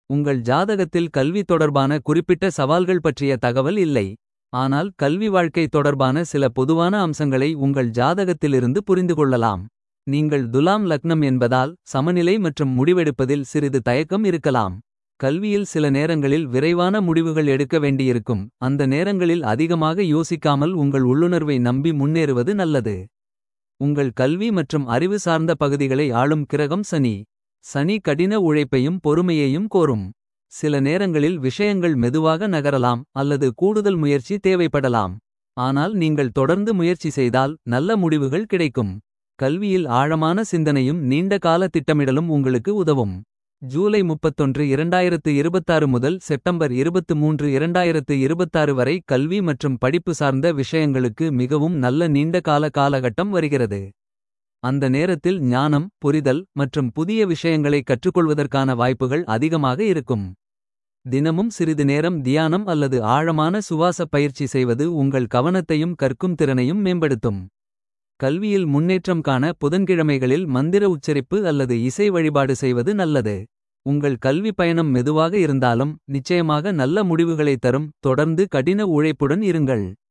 உங்கள் ஜாதகத்தில் கல்வி தொடர்பான குறிப்பிட்ட சவால்கள் பற்றிய தகவல் இல்லை. ஆனால் கல்வி வாழ்க்கை தொடர்பான சில பொதுவான அம்சங்களை உங்கள் ஜாதகத்திலிருந்து புரிந்துகொள்ளலாம். நீங்கள் துலாம் லக்னம் என்பதால் சமநிலை மற்றும் முடிவெடுப்பதில் சிறிது தயக்கம் இருக்கலாம். கல்வியில் சில நேரங்களில் விரைவான முடிவுகள் எடுக்க வேண்டியிருக்கும். அந்த நேரங்களில் அதிகமாக யோசிக்காமல் உங்கள் உள்ளுணர்வை நம்பி முன்னேறுவது நல்லது. உங்கள் கல்வி மற்றும் அறிவு சார்ந்த பகுதிகளை ஆளும் கிரகம் சனி. சனி கடின உழைப்பையும் பொறுமையையும் கோரும். சில நேரங்களில் விஷயங்கள் மெதுவாக நகரலாம் அல்லது கூடுதல் முயற்சி தேவைப்படலாம். ஆனால் நீங்கள் தொடர்ந்து முயற்சி செய்தால் நல்ல முடிவுகள் கிடைக்கும். கல்வியில் ஆழமான சிந்தனையும் நீண்ட கால திட்டமிடலும் உங்களுக்கு உதவும். ஜூலை 31 2026 முதல் செப்டம்பர் 23 2026 வரை கல்வி மற்றும் படிப்பு சார்ந்த விஷயங்களுக்கு மிகவும் நல்ல நீண்ட கால காலகட்டம் வருகிறது. அந்த நேரத்தில் ஞானம் புரிதல் மற்றும் புதிய விஷயங்களை கற்றுக்கொள்வதற்கான வாய்ப்புகள் அதிகமாக இருக்கும். தினமும் சிறிது நேரம் தியானம் அல்லது ஆழமான சுவாச பயிற்சி செய்வது உங்கள் கவனத்தையும் கற்கும் திறனையும் மேம்படுத்தும். கல்வியில் முன்னேற்றம் காண புதன்கிழமைகளில் மந்திர உச்சரிப்பு அல்லது இசை வழிபாடு செய்வது நல்லது. உங்கள் கல்வி பயணம் மெதுவாக இருந்தாலும் நிச்சயமாக நல்ல முடிவுகளை தரும் தொடர்ந்து கடின உழைப்புடன் இருங்கள்.